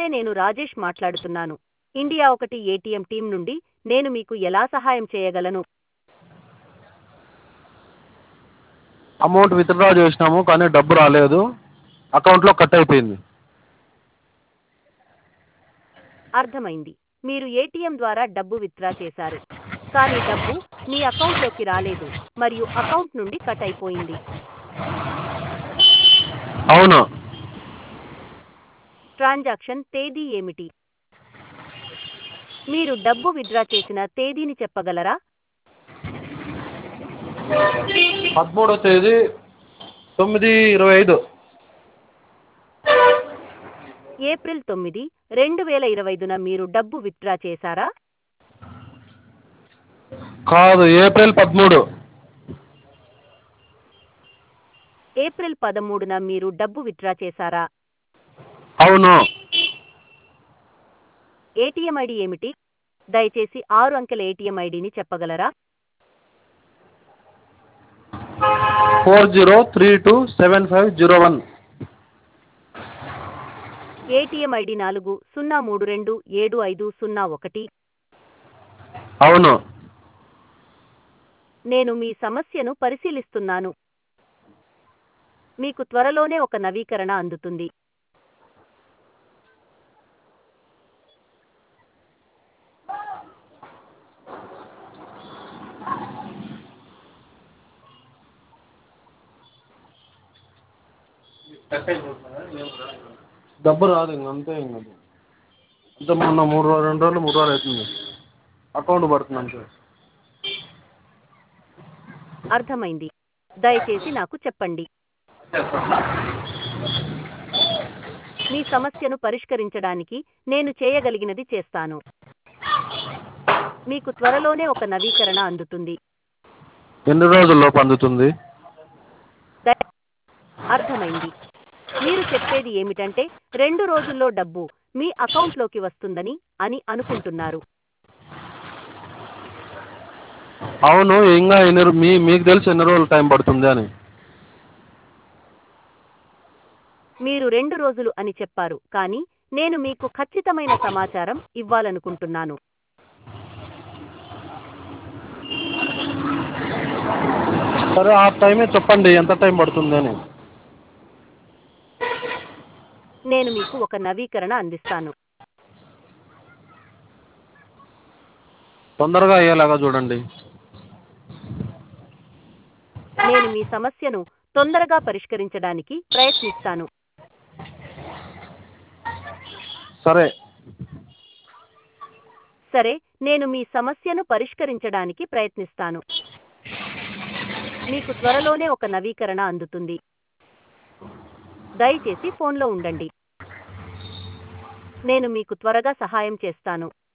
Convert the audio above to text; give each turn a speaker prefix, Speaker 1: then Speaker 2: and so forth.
Speaker 1: నేను రాజేష్ మాట్లాడుతున్నాను ఇండియా ఒకటి ఏటీఎం టీం నుండి నేను మీకు ఎలా సహాయం చేయగలను
Speaker 2: అమౌంట్ విత్డ్రా చేసినాము కానీ డబ్బు రాలేదు అకౌంట్లో కట్ అయిపోయింది
Speaker 1: అర్థమైంది మీరు ఏటీఎం ద్వారా డబ్బు విత్డ్రా చేశారు కానీ డబ్బు మీ అకౌంట్లోకి రాలేదు మరియు అకౌంట్ నుండి కట్ అయిపోయింది
Speaker 2: అవును
Speaker 1: ట్రాన్సాక్షన్ తేదీ ఏమిటి మీరు డబ్బు విత్డ్రా చేసిన తేదీని చెప్పగలరా
Speaker 2: పదమూడో తేదీ తొమ్మిది ఇరవై ఐదు
Speaker 1: ఏప్రిల్ తొమ్మిది రెండు వేల ఇరవై ఐదున మీరు డబ్బు విత్డ్రా చేశారా
Speaker 2: కాదు ఏప్రిల్ పదమూడు
Speaker 1: ఏప్రిల్ పదమూడున మీరు డబ్బు విత్డ్రా చేశారా
Speaker 2: అవును
Speaker 1: ఏటీఎం ఐడి ఏమిటి దయచేసి ఆరు అంకెల ఏటీఎం ఐడిని చెప్పగలరా
Speaker 2: four zero three two seven five zero one
Speaker 1: ATM ID నాలుగు సున్నా మూడు రెండు ఏడు ఐదు సున్నా ఒకటి
Speaker 2: అవును
Speaker 1: నేను మీ సమస్యను పరిశీలిస్తున్నాను మీకు త్వరలోనే ఒక నవీకరణ అందుతుంది
Speaker 2: డబ్బు రాదు ఇంక అంతే ఇంక అది. అంటే మొన్న మూడు రోజులు రెండు రోజులు మూడు రోజులు అవుతుంది అకౌంట్ పడుతుంది అంతే
Speaker 1: అర్థమైంది దయచేసి నాకు చెప్పండి మీ సమస్యను పరిష్కరించడానికి నేను చేయగలిగినది చేస్తాను మీకు త్వరలోనే ఒక నవీకరణ అందుతుంది
Speaker 2: ఎన్ని రోజుల్లో అందుతుంది
Speaker 1: దయ- అర్థమైంది మీరు చెప్పేది ఏమిటంటే రెండు రోజుల్లో డబ్బు మీ అకౌంట్లోకి వస్తుందని అని అనుకుంటున్నారు
Speaker 2: అవును ఇంకా ఎన్ని రో- మీ మీకు తెలిసి ఎన్ని రోజులు టైం పడుతుంది అని
Speaker 1: మీరు రెండు రోజులు అని చెప్పారు కానీ నేను మీకు ఖచ్చితమైన సమాచారం ఇవ్వాలనుకుంటున్నాను
Speaker 2: సరే ఆ టైమే చెప్పండి ఎంత టైం పడుతుంది అని
Speaker 1: నేను మీకు ఒక నవీకరణ అందిస్తాను
Speaker 2: తొందరగా అయ్యేలాగా చూడండి
Speaker 1: నేను మీ సమస్యను తొందరగా పరిష్కరించడానికి ప్రయత్నిస్తాను
Speaker 2: సరే
Speaker 1: సరే నేను మీ సమస్యను పరిష్కరించడానికి ప్రయత్నిస్తాను మీకు త్వరలోనే ఒక నవీకరణ అందుతుంది దయచేసి ఫోన్లో ఉండండి నేను మీకు త్వరగా సహాయం చేస్తాను